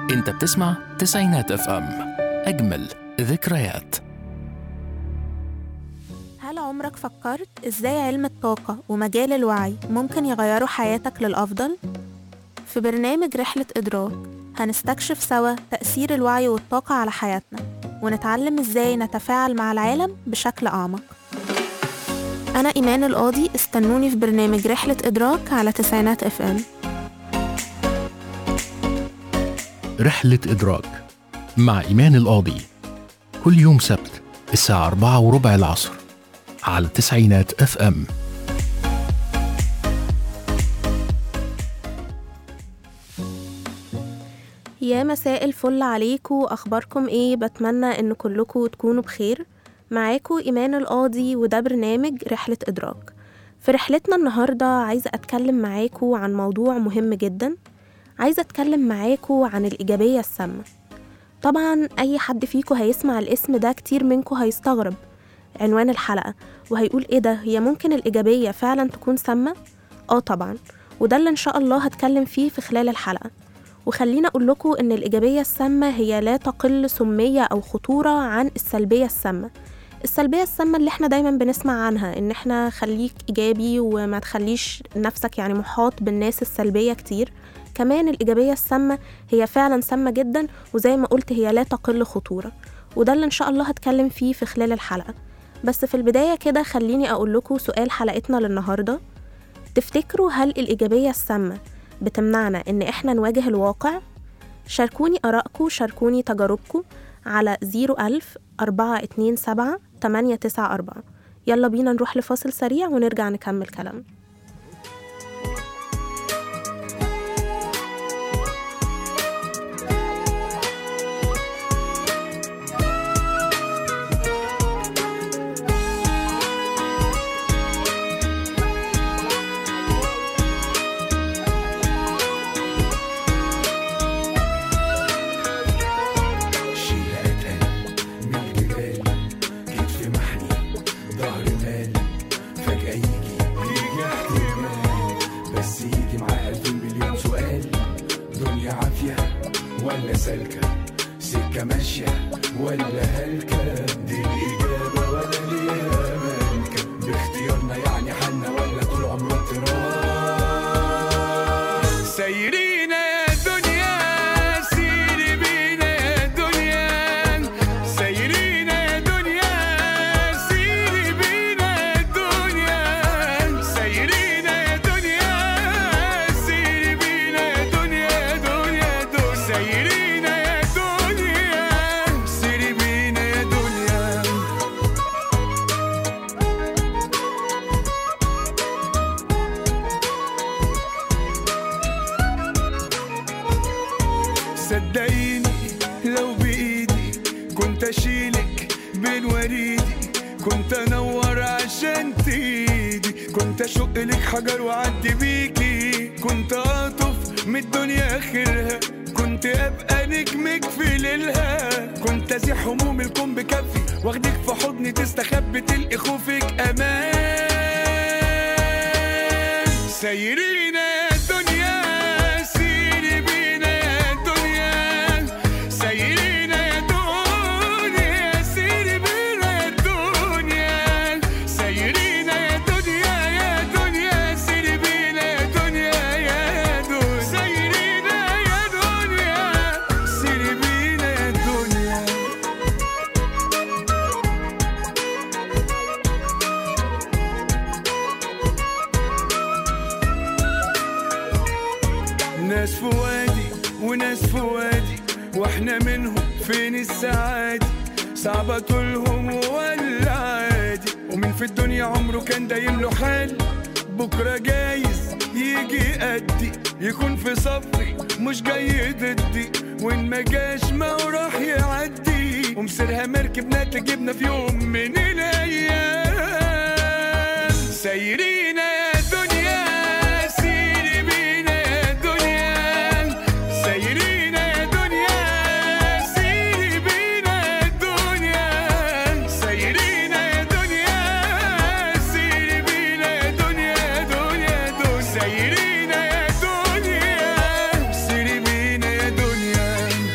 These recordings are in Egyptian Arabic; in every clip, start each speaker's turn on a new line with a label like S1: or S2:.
S1: انت بتسمع تسعينات اف ام اجمل ذكريات
S2: هل عمرك فكرت ازاي علم الطاقة ومجال الوعي ممكن يغيروا حياتك للأفضل؟ في برنامج رحلة إدراك هنستكشف سوا تأثير الوعي والطاقة على حياتنا ونتعلم ازاي نتفاعل مع العالم بشكل أعمق أنا إيمان القاضي استنوني في برنامج رحلة إدراك على تسعينات اف ام
S1: رحلة إدراك مع إيمان القاضي كل يوم سبت الساعة أربعة وربع العصر على تسعينات اف ام
S2: يا مساء الفل عليكم اخباركم ايه بتمنى ان كلكم تكونوا بخير معاكم ايمان القاضي وده برنامج رحله ادراك في رحلتنا النهارده عايزه اتكلم معاكم عن موضوع مهم جدا عايزه اتكلم معاكم عن الايجابيه السامه طبعا اي حد فيكم هيسمع الاسم ده كتير منكم هيستغرب عنوان الحلقه وهيقول ايه ده هي ممكن الايجابيه فعلا تكون سامه اه طبعا وده اللي ان شاء الله هتكلم فيه في خلال الحلقه وخلينا أقول لكم إن الإيجابية السامة هي لا تقل سمية أو خطورة عن السلبية السامة السلبية السامة اللي احنا دايما بنسمع عنها إن احنا خليك إيجابي وما تخليش نفسك يعني محاط بالناس السلبية كتير كمان الإيجابية السامة هي فعلا سامة جدا وزي ما قلت هي لا تقل خطورة وده اللي إن شاء الله هتكلم فيه في خلال الحلقة بس في البداية كده خليني أقول لكم سؤال حلقتنا للنهاردة تفتكروا هل الإيجابية السامة بتمنعنا إن إحنا نواجه الواقع؟ شاركوني آرائكم شاركوني تجاربكم على 01000 427 894 يلا بينا نروح لفاصل سريع ونرجع نكمل كلامنا
S3: شيل اتقل من الجبال كتف محني ظهر مال فجأة يجي يجي احتمال بس يجي معاه ألف مليون سؤال دنيا عافية ولا سالكة سكة ماشية ولا هلكة دي الإجابة ولا ليها مالكة باختيارنا يعني حالنا ولا طول عمره اضطراب سايرين يا دنيا سيري بينا يا دنيا سايرين يا دنيا سيري بينا يا دنيا سايرين يا دنيا سيري بينا يا دنيا يا دنيا دنيا سايرين يا دنيا سيري بينا يا دنيا صدقيني لو بايدي كنت اشيلك بين وريدي كنت انور عشان تيجي كنت اشق لك حجر واعدي بيكي كنت اطف من الدنيا اخرها كنت ابقى نجمك في ليلها كنت ازيح هموم الكون بكفي واخدك في حضني تستخبي تلقي خوفك امان سايرين يا دنيا سيري بينا يا دنيا سايرين يا دنيا سيري بينا يا دنيا سايرين يا دنيا يا دنيا سيري بينا يا دنيا يا دنيا سايرين يا دنيا سيري بينا يا دنيا ناس في وادي وناس في وادي واحنا منهم فين السعادة صعبة طولهم ولا عادي ومين في الدنيا عمره كان دايم له حال بكرة جايز يجي قدي يكون في صفي مش جاي ضدي وان ما جاش ما هو راح يعدي ومسيرها مركبنا تجيبنا في يوم من الايام سايرين يا دنيا سيري بينا يا دنيا سايرين يا دنيا سيري بينا يا دنيا سايرين يا دنيا سيري بينا يا دنيا يا دنيا دنيا سايرين يا دنيا سيري بينا يا دنيا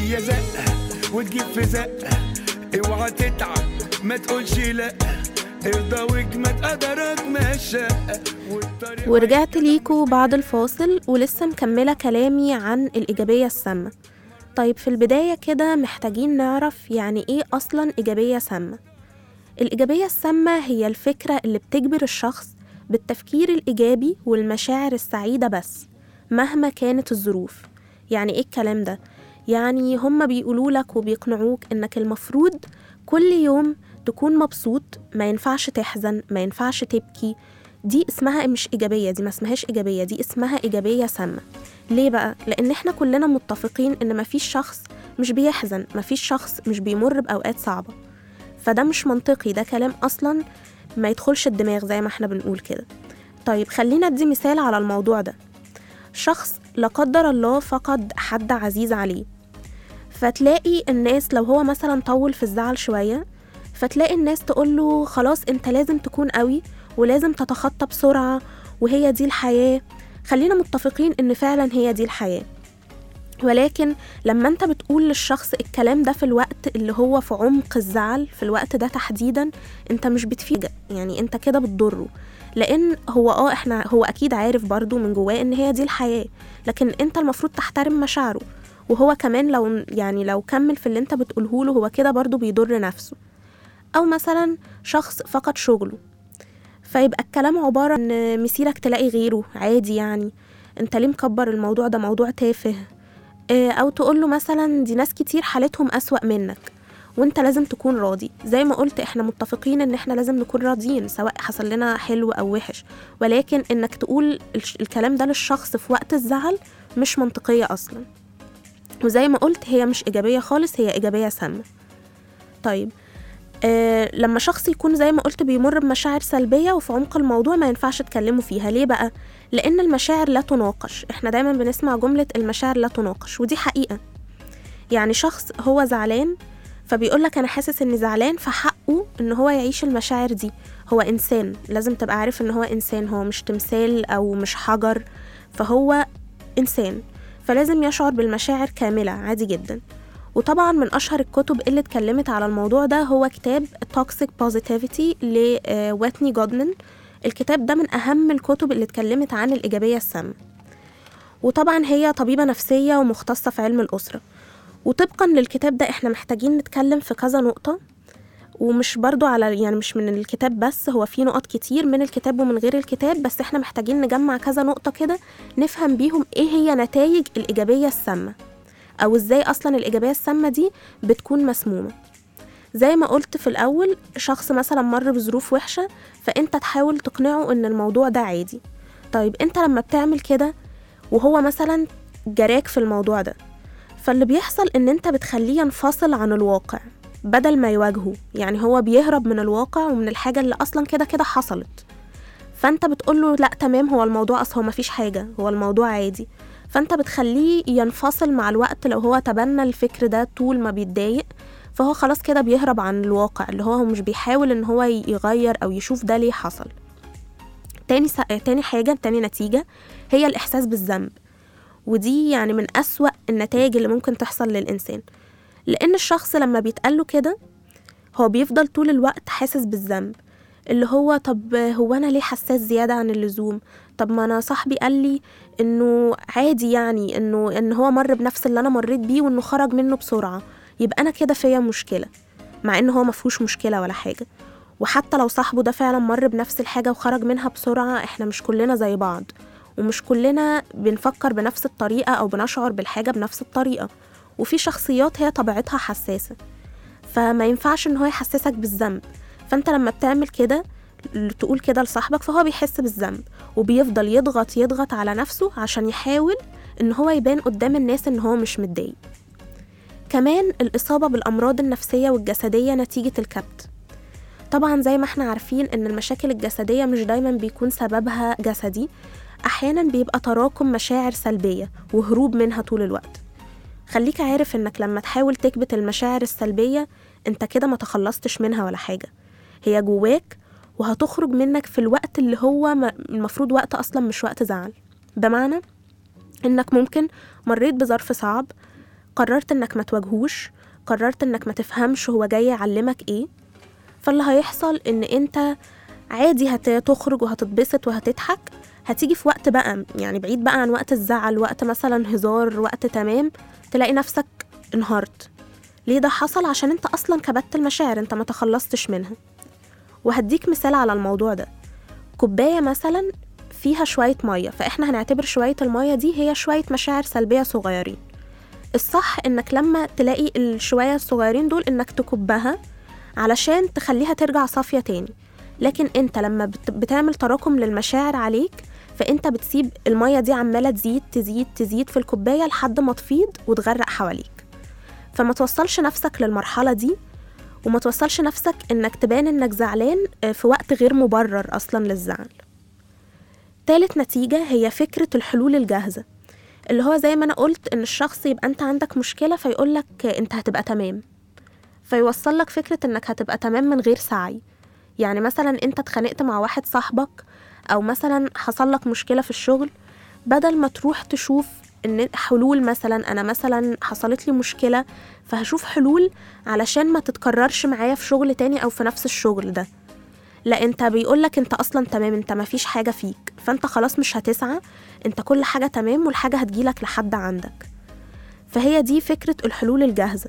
S3: هي زقة وتجيب في زقة اوعى تتعب ما تقولش لا ارضى واجمد قدرك ما الشقة والطريق
S2: ورجعت ليكوا بعد الفاصل ولسه مكملة كلامي عن الإيجابية السامة طيب في البداية كده محتاجين نعرف يعني إيه أصلا إيجابية سامة الإيجابية السامة هي الفكرة اللي بتجبر الشخص بالتفكير الإيجابي والمشاعر السعيدة بس مهما كانت الظروف يعني إيه الكلام ده؟ يعني هما بيقولوا لك وبيقنعوك إنك المفروض كل يوم تكون مبسوط ما ينفعش تحزن ما ينفعش تبكي دي اسمها مش إيجابية دي ما اسمهاش إيجابية دي اسمها إيجابية سامة ليه بقى؟ لأن إحنا كلنا متفقين إن مفيش شخص مش بيحزن مفيش شخص مش بيمر بأوقات صعبة فده مش منطقي ده كلام أصلا ما يدخلش الدماغ زي ما احنا بنقول كده طيب خلينا ادي مثال على الموضوع ده شخص لا قدر الله فقد حد عزيز عليه فتلاقي الناس لو هو مثلا طول في الزعل شوية فتلاقي الناس تقوله خلاص انت لازم تكون قوي ولازم تتخطى بسرعة وهي دي الحياة خلينا متفقين ان فعلا هي دي الحياة ولكن لما انت بتقول للشخص الكلام ده في الوقت اللي هو في عمق الزعل في الوقت ده تحديدا انت مش بتفيده يعني انت كده بتضره لان هو اه احنا هو اكيد عارف برضو من جواه ان هي دي الحياة لكن انت المفروض تحترم مشاعره وهو كمان لو يعني لو كمل في اللي انت بتقوله له هو كده برضو بيضر نفسه او مثلا شخص فقد شغله فيبقى الكلام عبارة ان مسيرك تلاقي غيره عادي يعني انت ليه مكبر الموضوع ده موضوع تافه آه، او تقول له مثلا دي ناس كتير حالتهم أسوأ منك وانت لازم تكون راضي زي ما قلت احنا متفقين ان احنا لازم نكون راضيين سواء حصل لنا حلو او وحش ولكن انك تقول الش- الكلام ده للشخص في وقت الزعل مش منطقية اصلا وزي ما قلت هي مش ايجابية خالص هي ايجابية سامة طيب آه لما شخص يكون زي ما قلت بيمر بمشاعر سلبية وفي عمق الموضوع ما ينفعش تكلموا فيها ليه بقى؟ لأن المشاعر لا تناقش احنا دايما بنسمع جملة المشاعر لا تناقش ودي حقيقة يعني شخص هو زعلان فبيقول لك أنا حاسس إني زعلان فحقه إن هو يعيش المشاعر دي هو إنسان لازم تبقى عارف إن هو إنسان هو مش تمثال أو مش حجر فهو إنسان فلازم يشعر بالمشاعر كاملة عادي جدا وطبعا من أشهر الكتب اللي اتكلمت على الموضوع ده هو كتاب Toxic Positivity لواتني جودمان الكتاب ده من أهم الكتب اللي اتكلمت عن الإيجابية السامة وطبعا هي طبيبة نفسية ومختصة في علم الأسرة وطبقا للكتاب ده احنا محتاجين نتكلم في كذا نقطة ومش برضو على يعني مش من الكتاب بس هو في نقط كتير من الكتاب ومن غير الكتاب بس احنا محتاجين نجمع كذا نقطة كده نفهم بيهم ايه هي نتائج الإيجابية السامة أو ازاي أصلا الإيجابية السامة دي بتكون مسمومة زي ما قلت في الأول شخص مثلا مر بظروف وحشة فأنت تحاول تقنعه إن الموضوع ده عادي طيب أنت لما بتعمل كده وهو مثلا جراك في الموضوع ده فاللي بيحصل إن أنت بتخليه ينفصل عن الواقع بدل ما يواجهه يعني هو بيهرب من الواقع ومن الحاجة اللي أصلا كده كده حصلت فأنت بتقوله لأ تمام هو الموضوع أصلا هو مفيش حاجة هو الموضوع عادي فأنت بتخليه ينفصل مع الوقت لو هو تبنى الفكر ده طول ما بيتضايق فهو خلاص كده بيهرب عن الواقع اللي هو هو مش بيحاول ان هو يغير او يشوف ده ليه حصل تاني س... تاني حاجة تاني نتيجة هي الإحساس بالذنب ودي يعني من أسوأ النتائج اللي ممكن تحصل للإنسان لأن الشخص لما بيتقاله كده هو بيفضل طول الوقت حاسس بالذنب اللي هو طب هو أنا ليه حساس زيادة عن اللزوم طب ما أنا صاحبي قال لي إنه عادي يعني إنه إن هو مر بنفس اللي أنا مريت بيه وإنه خرج منه بسرعة يبقى أنا كده فيا مشكلة مع إن هو مفهوش مشكلة ولا حاجة وحتى لو صاحبه ده فعلا مر بنفس الحاجة وخرج منها بسرعة احنا مش كلنا زي بعض ومش كلنا بنفكر بنفس الطريقة أو بنشعر بالحاجة بنفس الطريقة وفي شخصيات هي طبيعتها حساسة فما ينفعش ان هو يحسسك بالذنب فانت لما بتعمل كده تقول كده لصاحبك فهو بيحس بالذنب وبيفضل يضغط يضغط على نفسه عشان يحاول ان هو يبان قدام الناس ان هو مش متضايق كمان الإصابة بالأمراض النفسية والجسدية نتيجة الكبت طبعا زي ما احنا عارفين ان المشاكل الجسدية مش دايما بيكون سببها جسدي احيانا بيبقى تراكم مشاعر سلبية وهروب منها طول الوقت خليك عارف انك لما تحاول تكبت المشاعر السلبية انت كده ما تخلصتش منها ولا حاجة هي جواك وهتخرج منك في الوقت اللي هو م- المفروض وقت اصلا مش وقت زعل بمعنى انك ممكن مريت بظرف صعب قررت انك ما تواجهوش قررت انك ما تفهمش هو جاي يعلمك ايه فاللي هيحصل ان انت عادي هتخرج وهتتبسط وهتضحك هتيجي في وقت بقى يعني بعيد بقى عن وقت الزعل وقت مثلا هزار وقت تمام تلاقي نفسك انهارت ليه ده حصل عشان انت اصلا كبت المشاعر انت ما تخلصتش منها وهديك مثال على الموضوع ده كوباية مثلا فيها شوية مية فاحنا هنعتبر شوية المية دي هي شوية مشاعر سلبية صغيرين الصح انك لما تلاقي الشوية الصغيرين دول انك تكبها علشان تخليها ترجع صافية تاني لكن انت لما بت- بتعمل تراكم للمشاعر عليك فانت بتسيب المية دي عمالة تزيد تزيد تزيد في الكوباية لحد ما تفيض وتغرق حواليك فما توصلش نفسك للمرحلة دي وما توصلش نفسك انك تبان انك زعلان آه، في وقت غير مبرر اصلا للزعل تالت نتيجة هي فكرة الحلول الجاهزة اللي هو زي ما انا قلت ان الشخص يبقى انت عندك مشكلة فيقولك آه، انت هتبقى تمام فيوصل لك فكرة انك هتبقى تمام من غير سعي يعني مثلا انت اتخانقت مع واحد صاحبك او مثلا حصل لك مشكلة في الشغل بدل ما تروح تشوف ان حلول مثلا انا مثلا حصلت لي مشكلة فهشوف حلول علشان ما تتكررش معايا في شغل تاني او في نفس الشغل ده لا انت بيقولك انت اصلا تمام انت مفيش حاجة فيك فانت خلاص مش هتسعى انت كل حاجة تمام والحاجة هتجيلك لحد عندك فهي دي فكرة الحلول الجاهزة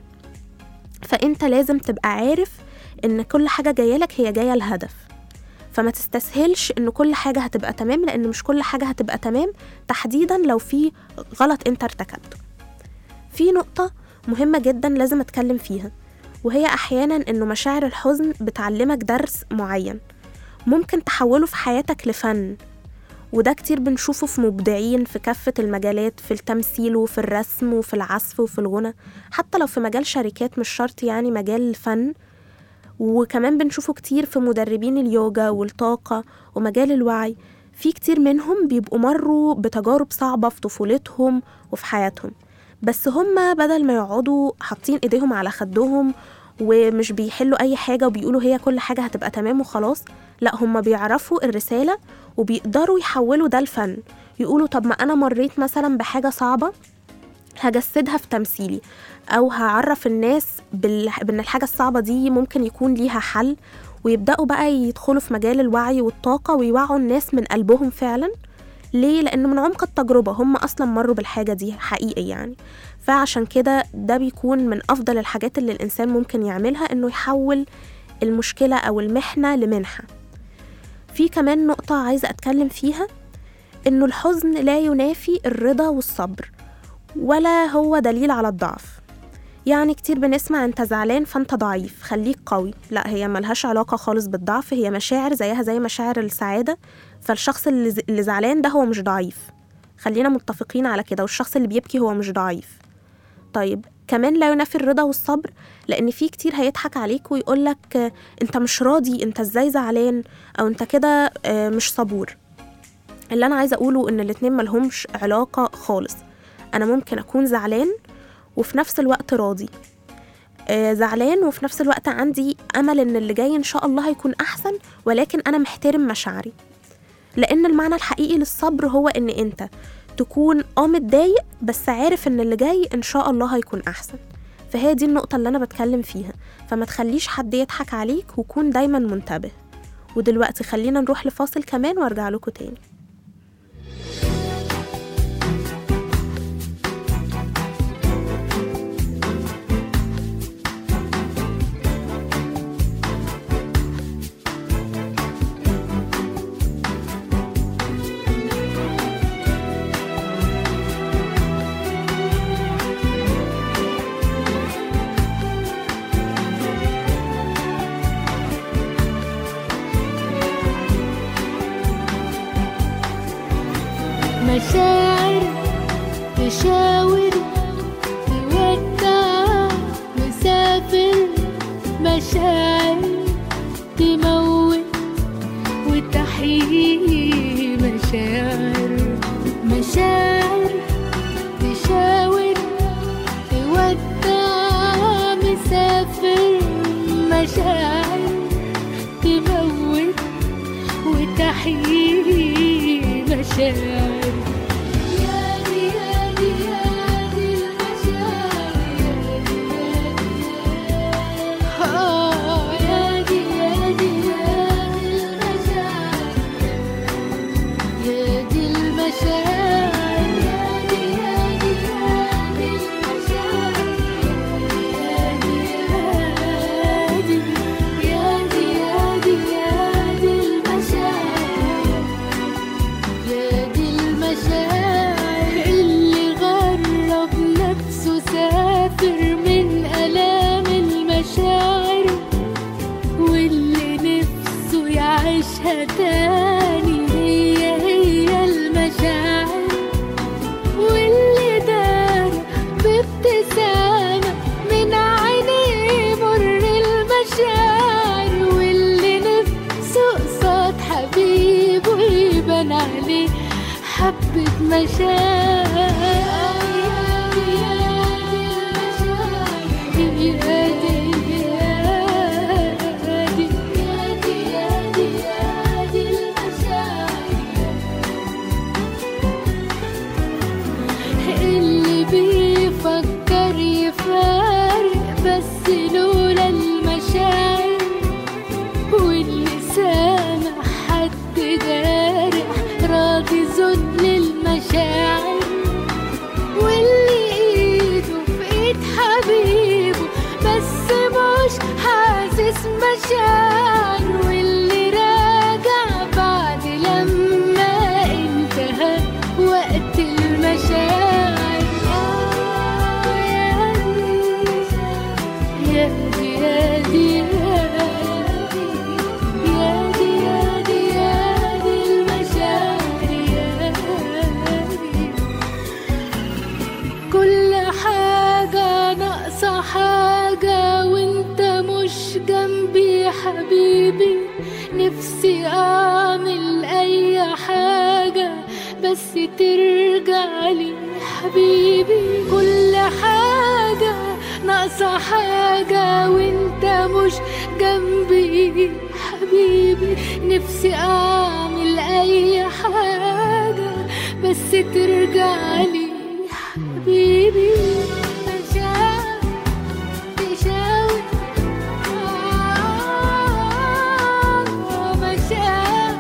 S2: فانت لازم تبقى عارف ان كل حاجة جايلك هي جاية لهدف فما تستسهلش ان كل حاجة هتبقى تمام لان مش كل حاجة هتبقى تمام تحديدا لو في غلط انت ارتكبته في نقطة مهمة جدا لازم اتكلم فيها وهي احيانا انه مشاعر الحزن بتعلمك درس معين ممكن تحوله في حياتك لفن وده كتير بنشوفه في مبدعين في كافة المجالات في التمثيل وفي الرسم وفي العزف وفي الغنى حتى لو في مجال شركات مش شرط يعني مجال الفن وكمان بنشوفه كتير في مدربين اليوجا والطاقة ومجال الوعي في كتير منهم بيبقوا مروا بتجارب صعبة في طفولتهم وفي حياتهم بس هما بدل ما يقعدوا حاطين ايديهم على خدهم ومش بيحلوا اي حاجة وبيقولوا هي كل حاجة هتبقى تمام وخلاص لا هما بيعرفوا الرسالة وبيقدروا يحولوا ده لفن يقولوا طب ما انا مريت مثلا بحاجة صعبة هجسدها في تمثيلي او هعرف الناس بال- بان الحاجه الصعبه دي ممكن يكون ليها حل ويبداوا بقى يدخلوا في مجال الوعي والطاقه ويوعوا الناس من قلبهم فعلا ليه لان من عمق التجربه هم اصلا مروا بالحاجه دي حقيقي يعني فعشان كده ده بيكون من افضل الحاجات اللي الانسان ممكن يعملها انه يحول المشكله او المحنه لمنحه في كمان نقطه عايزه اتكلم فيها انه الحزن لا ينافي الرضا والصبر ولا هو دليل على الضعف يعني كتير بنسمع انت زعلان فانت ضعيف خليك قوي لا هي ملهاش علاقة خالص بالضعف هي مشاعر زيها زي مشاعر السعادة فالشخص اللي, ز... اللي زعلان ده هو مش ضعيف خلينا متفقين على كده والشخص اللي بيبكي هو مش ضعيف طيب كمان لا ينافي الرضا والصبر لان في كتير هيضحك عليك ويقولك آه، انت مش راضي انت ازاي زعلان او انت كده آه، مش صبور اللي انا عايزه اقوله ان الاتنين ملهمش علاقه خالص انا ممكن اكون زعلان وفي نفس الوقت راضي آه زعلان وفي نفس الوقت عندي امل ان اللي جاي ان شاء الله هيكون احسن ولكن انا محترم مشاعري لان المعنى الحقيقي للصبر هو ان انت تكون اه متضايق بس عارف ان اللي جاي ان شاء الله هيكون احسن فهي دي النقطة اللي أنا بتكلم فيها فما تخليش حد يضحك عليك وكون دايما منتبه ودلوقتي خلينا نروح لفاصل كمان وارجع لكم تاني
S4: مشاعر تشاور تودع مسافر مشاعر تموت وتحيي مشاعر مشاعر تشاور تودع مسافر مشاعر تموت وتحيي مشاعر يا دي يا دي يا دي المشاعر أعيشها تاني هي هي المشاعر واللي دار بابتسامة من عينيه مر المشاعر واللي نفسه قصاد حبيبه يبان عليه حبة مشاعر اللي بيفكر يفارق بس لولا المشاعر واللي سامع حد جارح راضي ذل المشاعر واللي ايده في ايد حبيبه بس مش حاسس مشاعر واللي راجع بعد لما انتهى وقت المشاعر آه يا دي يا دي يا دي يا دي يا دي يا دي المشاعر يا دي كل حاجة ناقصة حاجة وانت مش جنبي حبيبي نفسي اعمل اي حاجة بس ترجع لي حبيبي كل حاجة ناقصة حاجة وانت مش جنبي حبيبي نفسي اعمل اي حاجة بس ترجع لي حبيبي مشاعر تشاور آه، مشاعر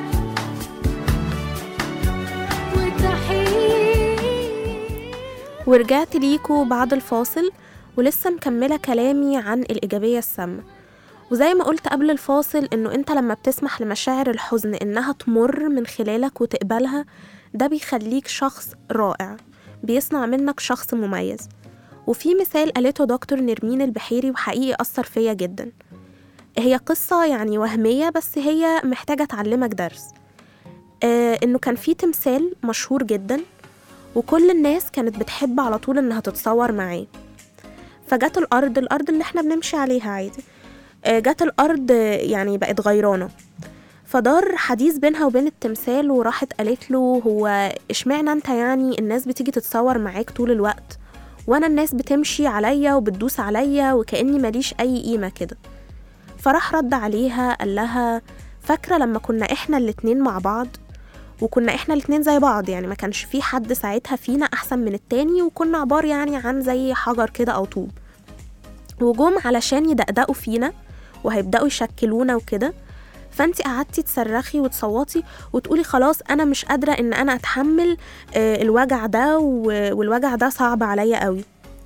S4: وتحيي
S2: ورجعت ليكوا بعد الفاصل ولسه مكملة كلامي عن الإيجابية السامة وزي ما قلت قبل الفاصل إنه أنت لما بتسمح لمشاعر الحزن إنها تمر من خلالك وتقبلها ده بيخليك شخص رائع بيصنع منك شخص مميز وفي مثال قالته دكتور نرمين البحيري وحقيقي أثر فيا جدا هي قصة يعني وهمية بس هي محتاجة تعلمك درس آه إنه كان في تمثال مشهور جدا وكل الناس كانت بتحب على طول إنها تتصور معاه فجت الأرض الأرض اللي احنا بنمشي عليها عادي آه، جت الأرض آه، يعني بقت غيرانة فدار حديث بينها وبين التمثال وراحت قالت له هو اشمعنى انت يعني الناس بتيجي تتصور معاك طول الوقت وانا الناس بتمشي عليا وبتدوس عليا وكأني ماليش اي قيمة كده فراح رد عليها قال لها فاكرة لما كنا احنا الاتنين مع بعض وكنا احنا الاتنين زي بعض يعني ما كانش في حد ساعتها فينا احسن من التاني وكنا عبار يعني عن زي حجر كده او طوب وجم علشان يدقدقوا فينا وهيبدأوا يشكلونا وكده فانت قعدتي تصرخي وتصوتي وتقولي خلاص انا مش قادره ان انا اتحمل آه، الوجع ده و- والوجع ده صعب عليا قوي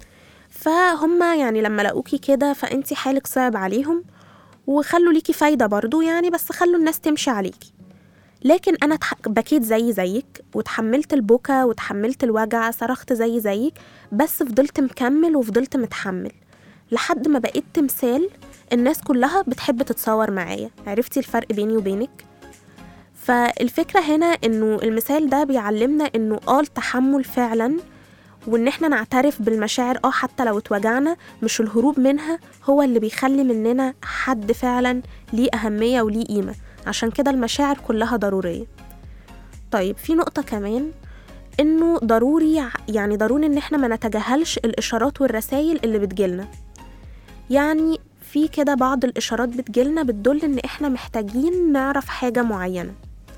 S2: فهم يعني لما لقوكي كده فانت حالك صعب عليهم وخلوا ليكي فايده برضو يعني بس خلوا الناس تمشي عليكي لكن انا اتح- بكيت زي زيك وتحملت البكا وتحملت الوجع صرخت زي زيك بس فضلت مكمل وفضلت متحمل لحد ما بقيت تمثال الناس كلها بتحب تتصور معايا عرفتي الفرق بيني وبينك فالفكرة هنا انه المثال ده بيعلمنا انه اه التحمل فعلا وان احنا نعترف بالمشاعر اه حتى لو اتوجعنا مش الهروب منها هو اللي بيخلي مننا حد فعلا ليه أهمية وليه قيمة عشان كده المشاعر كلها ضرورية طيب في نقطة كمان انه ضروري يعني ضروري ان احنا ما نتجاهلش الاشارات والرسائل اللي بتجيلنا يعني في كده بعض الإشارات بتجيلنا بتدل إن إحنا محتاجين نعرف حاجة معينة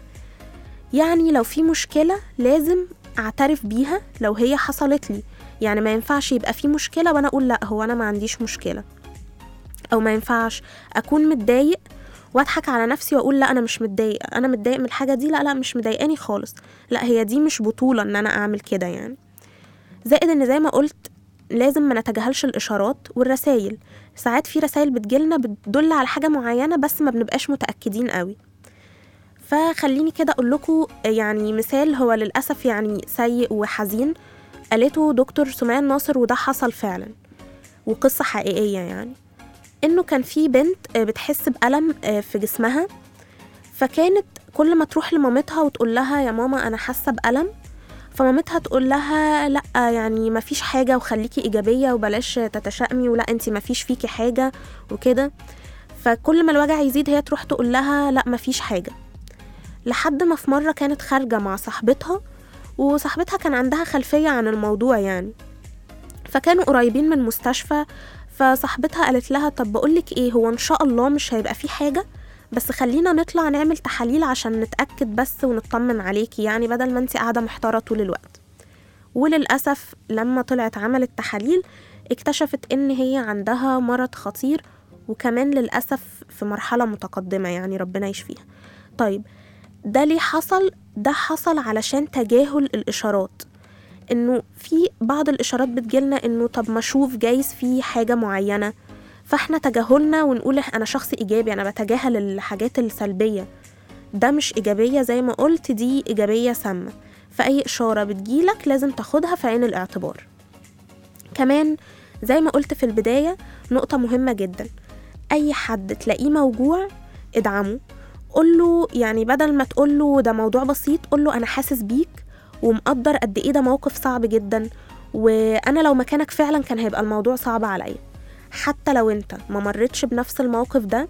S2: يعني لو في مشكلة لازم أعترف بيها لو هي حصلت لي يعني ما ينفعش يبقى في مشكلة وأنا أقول لأ هو أنا ما عنديش مشكلة أو ما ينفعش أكون متضايق واضحك على نفسي واقول لا انا مش متضايق انا متضايق من الحاجه دي لا لا مش مضايقاني خالص لا هي دي مش بطوله ان انا اعمل كده يعني زائد ان زي ما قلت لازم ما نتجاهلش الاشارات والرسائل ساعات في رسائل بتجيلنا بتدل على حاجه معينه بس ما بنبقاش متاكدين قوي فخليني كده اقول لكم يعني مثال هو للاسف يعني سيء وحزين قالته دكتور سمية ناصر وده حصل فعلا وقصه حقيقيه يعني انه كان في بنت آه، بتحس بألم آه، في جسمها فكانت كل ما تروح لمامتها وتقول لها يا ماما انا حاسه بالم فمامتها تقول لها لا يعني مفيش حاجه وخليكي ايجابيه وبلاش تتشائمي ولا انت مفيش فيكي حاجه وكده فكل ما الوجع يزيد هي تروح تقول لها لا مفيش حاجه لحد ما في مره كانت خارجه مع صاحبتها وصاحبتها كان عندها خلفيه عن الموضوع يعني فكانوا قريبين من مستشفى فصاحبتها قالت لها طب بقولك ايه هو ان شاء الله مش هيبقى فيه حاجه بس خلينا نطلع نعمل تحاليل عشان نتأكد بس ونطمن عليكي يعني بدل ما انت قاعدة محتارة طول الوقت وللأسف لما طلعت عملت تحاليل اكتشفت ان هي عندها مرض خطير وكمان للأسف في مرحلة متقدمة يعني ربنا يشفيها طيب ده ليه حصل؟ ده حصل علشان تجاهل الإشارات انه في بعض الإشارات بتجيلنا انه طب ما اشوف جايز في حاجة معينة فاحنا تجاهلنا ونقول إح- انا شخص ايجابي انا بتجاهل الحاجات السلبيه ده مش ايجابيه زي ما قلت دي ايجابيه سامه فاي اشاره بتجيلك لازم تاخدها في عين الاعتبار كمان زي ما قلت في البدايه نقطه مهمه جدا اي حد تلاقيه موجوع ادعمه قوله يعني بدل ما تقوله ده موضوع بسيط قوله انا حاسس بيك ومقدر قد ايه ده موقف صعب جدا وانا لو مكانك فعلا كان هيبقى الموضوع صعب عليا حتى لو انت ما مرتش بنفس الموقف ده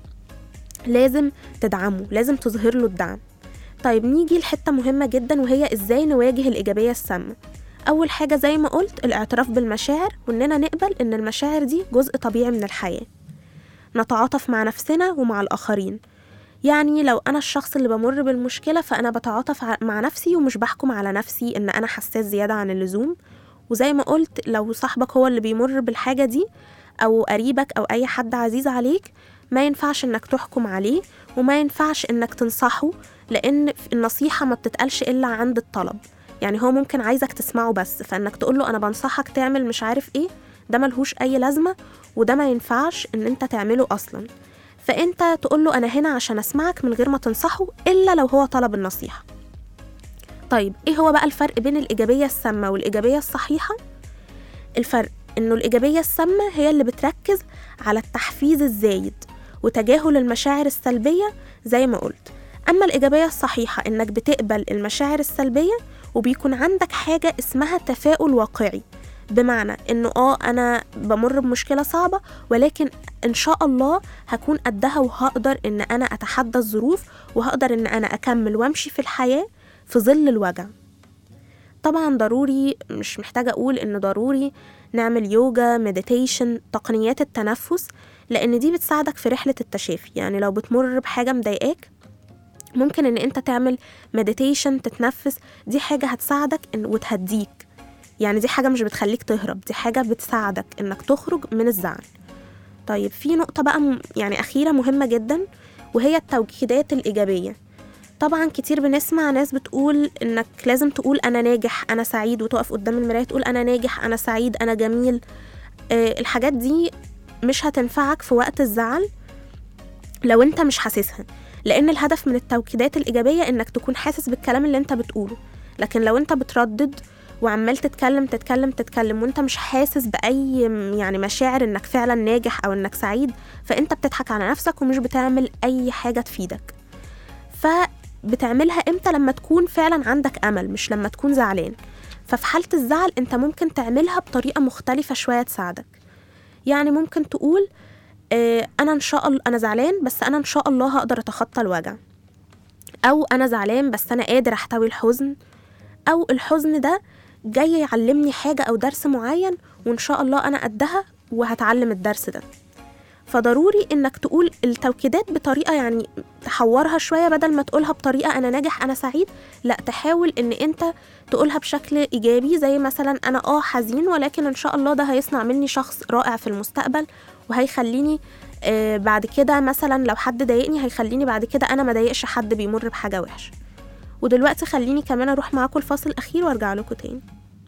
S2: لازم تدعمه لازم تظهر له الدعم طيب نيجي لحتة مهمة جدا وهي ازاي نواجه الإيجابية السامة أول حاجة زي ما قلت الاعتراف بالمشاعر وإننا نقبل إن المشاعر دي جزء طبيعي من الحياة نتعاطف مع نفسنا ومع الآخرين يعني لو أنا الشخص اللي بمر بالمشكلة فأنا بتعاطف ع- مع نفسي ومش بحكم على نفسي إن أنا حساس زيادة عن اللزوم وزي ما قلت لو صاحبك هو اللي بيمر بالحاجة دي أو قريبك أو أي حد عزيز عليك ما ينفعش إنك تحكم عليه وما ينفعش إنك تنصحه لأن النصيحة ما بتتقالش إلا عند الطلب يعني هو ممكن عايزك تسمعه بس فإنك تقوله أنا بنصحك تعمل مش عارف إيه ده ملهوش أي لازمة وده ما ينفعش إن أنت تعمله أصلا فأنت تقوله أنا هنا عشان أسمعك من غير ما تنصحه إلا لو هو طلب النصيحة طيب إيه هو بقى الفرق بين الإيجابية السامة والإيجابية الصحيحة؟ الفرق إنه الإيجابية السامة هي اللي بتركز على التحفيز الزايد وتجاهل المشاعر السلبية زي ما قلت أما الإيجابية الصحيحة إنك بتقبل المشاعر السلبية وبيكون عندك حاجة اسمها تفاؤل واقعي بمعنى إنه آه أنا بمر بمشكلة صعبة ولكن إن شاء الله هكون قدها وهقدر إن أنا أتحدى الظروف وهقدر إن أنا أكمل وأمشي في الحياة في ظل الوجع طبعا ضروري مش محتاجة أقول إن ضروري نعمل يوجا مديتيشن تقنيات التنفس لأن دي بتساعدك في رحلة التشافي يعني لو بتمر بحاجة مضايقاك ممكن إن أنت تعمل مديتيشن تتنفس دي حاجة هتساعدك إن وتهديك يعني دي حاجة مش بتخليك تهرب دي حاجة بتساعدك إنك تخرج من الزعل طيب في نقطة بقى م- يعني أخيرة مهمة جدا وهي التوكيدات الإيجابية طبعا كتير بنسمع ناس بتقول انك لازم تقول انا ناجح انا سعيد وتقف قدام المرايه تقول انا ناجح انا سعيد انا جميل آه الحاجات دي مش هتنفعك في وقت الزعل لو انت مش حاسسها لان الهدف من التوكيدات الايجابيه انك تكون حاسس بالكلام اللي انت بتقوله لكن لو انت بتردد وعمال تتكلم تتكلم تتكلم وانت مش حاسس باي م- يعني مشاعر انك فعلا ناجح او انك سعيد فانت بتضحك على نفسك ومش بتعمل اي حاجه تفيدك فبتعملها امتى لما تكون فعلا عندك امل مش لما تكون زعلان ففي حالة الزعل انت ممكن تعملها بطريقة مختلفة شوية تساعدك يعني ممكن تقول آه انا ان شاء الله انا زعلان بس انا ان شاء الله هقدر اتخطى الوجع او انا زعلان بس انا قادر احتوي الحزن او الحزن ده جاي يعلمني حاجة او درس معين وان شاء الله انا قدها وهتعلم الدرس ده فضروري انك تقول التوكيدات بطريقه يعني تحورها شويه بدل ما تقولها بطريقه انا ناجح انا سعيد لا تحاول ان انت تقولها بشكل ايجابي زي مثلا انا اه حزين ولكن ان شاء الله ده هيصنع مني شخص رائع في المستقبل وهيخليني آه بعد كده مثلا لو حد ضايقني هيخليني بعد كده انا ما ضايقش حد بيمر بحاجه وحشه ودلوقتي خليني كمان اروح معاكم الفاصل الاخير وارجع لكم تاني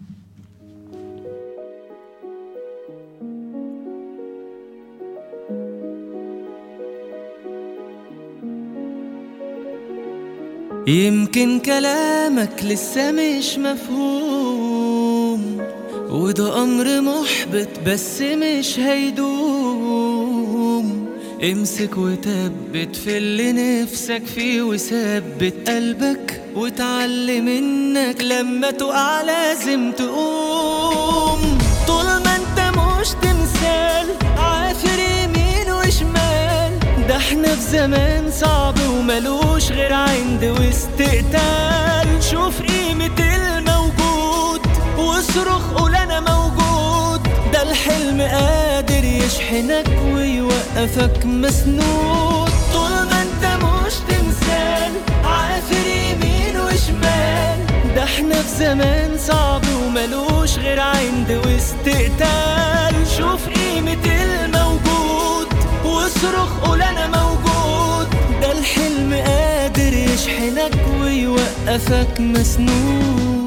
S5: يمكن كلامك لسه مش مفهوم وده أمر محبط بس مش هيدوم امسك وثبت في اللي نفسك فيه وثبت قلبك وتعلم انك لما تقع لازم تقوم طول ما انت مش تمثال عافر يمين وشمال ده احنا في زمان صعب وملوش غير عند واستقتال شوف قيمة الموجود واصرخ قول انا موجود ده الحلم قادر يشحنك ويوقفك مسنود طول ما انت مش تمثال عافر يمين وشمال ده احنا في زمان صعب وملوش غير عند واستقتال شوف قيمة الموجود واصرخ قول انا موجود ده الحلم قادر يشحنك ويوقفك مسنود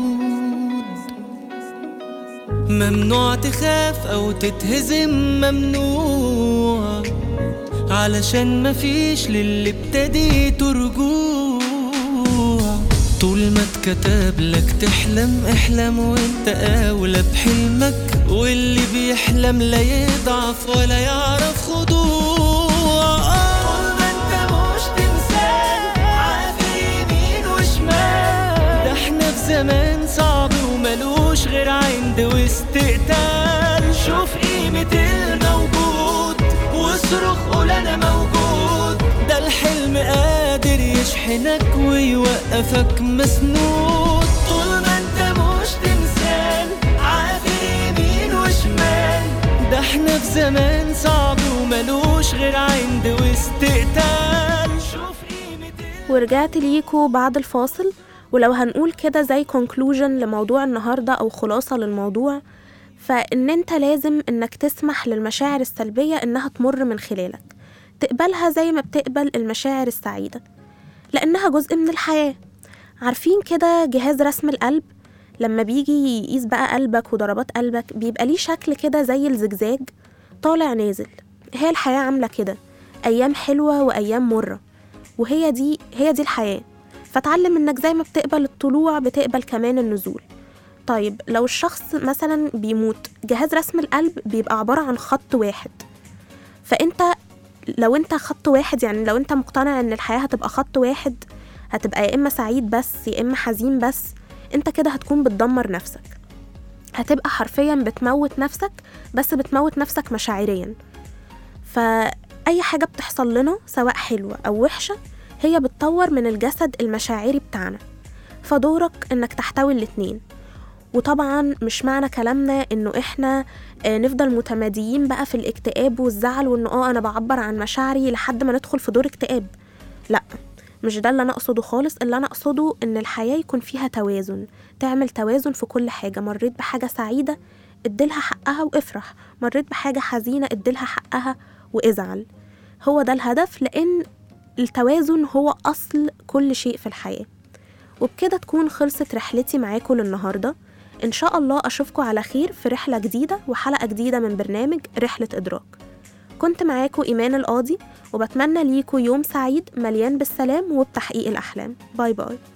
S5: ممنوع تخاف او تتهزم ممنوع علشان مفيش للي ابتديته رجوع طول ما اتكتب لك تحلم احلم وانت اولى بحلمك واللي بيحلم لا يضعف ولا يعرف خضوع طول ما انت مش تمثال عافر يمين وشمال ده احنا في زمان صعب وملوش غير عند واستقتال شوف قيمة الموجود واصرخ قول انا موجود ده الحلم قادر يشحنك ويوقفك مسنود طول ما انت مش تمثال عافر يمين وشمال ده احنا في زمان صعب وملوش غير عند واستقتال شوف قيمة
S2: ورجعت ليكوا بعد الفاصل ولو هنقول كده زي conclusion لموضوع النهاردة أو خلاصة للموضوع فإن أنت لازم إنك تسمح للمشاعر السلبية إنها تمر من خلالك تقبلها زي ما بتقبل المشاعر السعيدة لأنها جزء من الحياة عارفين كده جهاز رسم القلب لما بيجي يقيس بقى قلبك وضربات قلبك بيبقى ليه شكل كده زي الزجزاج طالع نازل هي الحياة عاملة كده أيام حلوة وأيام مرة وهي دي هي دي الحياة فتعلم انك زي ما بتقبل الطلوع بتقبل كمان النزول طيب لو الشخص مثلا بيموت جهاز رسم القلب بيبقى عبارة عن خط واحد فانت لو انت خط واحد يعني لو انت مقتنع ان الحياة هتبقى خط واحد هتبقى يا اما سعيد بس يا اما حزين بس انت كده هتكون بتدمر نفسك هتبقى حرفيا بتموت نفسك بس بتموت نفسك مشاعريا فأي حاجة بتحصل لنا سواء حلوة أو وحشة هي بتطور من الجسد المشاعري بتاعنا فدورك انك تحتوي الاتنين وطبعا مش معنى كلامنا انه احنا آه، نفضل متماديين بقى في الاكتئاب والزعل وانه اه انا بعبر عن مشاعري لحد ما ندخل في دور اكتئاب لا مش ده اللي انا اقصده خالص اللي انا اقصده ان الحياة يكون فيها توازن تعمل توازن في كل حاجة مريت بحاجة سعيدة اديلها حقها وافرح مريت بحاجة حزينة اديلها حقها وازعل هو ده الهدف لان التوازن هو أصل كل شيء في الحياة وبكده تكون خلصت رحلتي معاكم للنهاردة إن شاء الله أشوفكم على خير في رحلة جديدة وحلقة جديدة من برنامج رحلة إدراك كنت معاكم إيمان القاضي وبتمنى ليكم يوم سعيد مليان بالسلام وبتحقيق الأحلام باي باي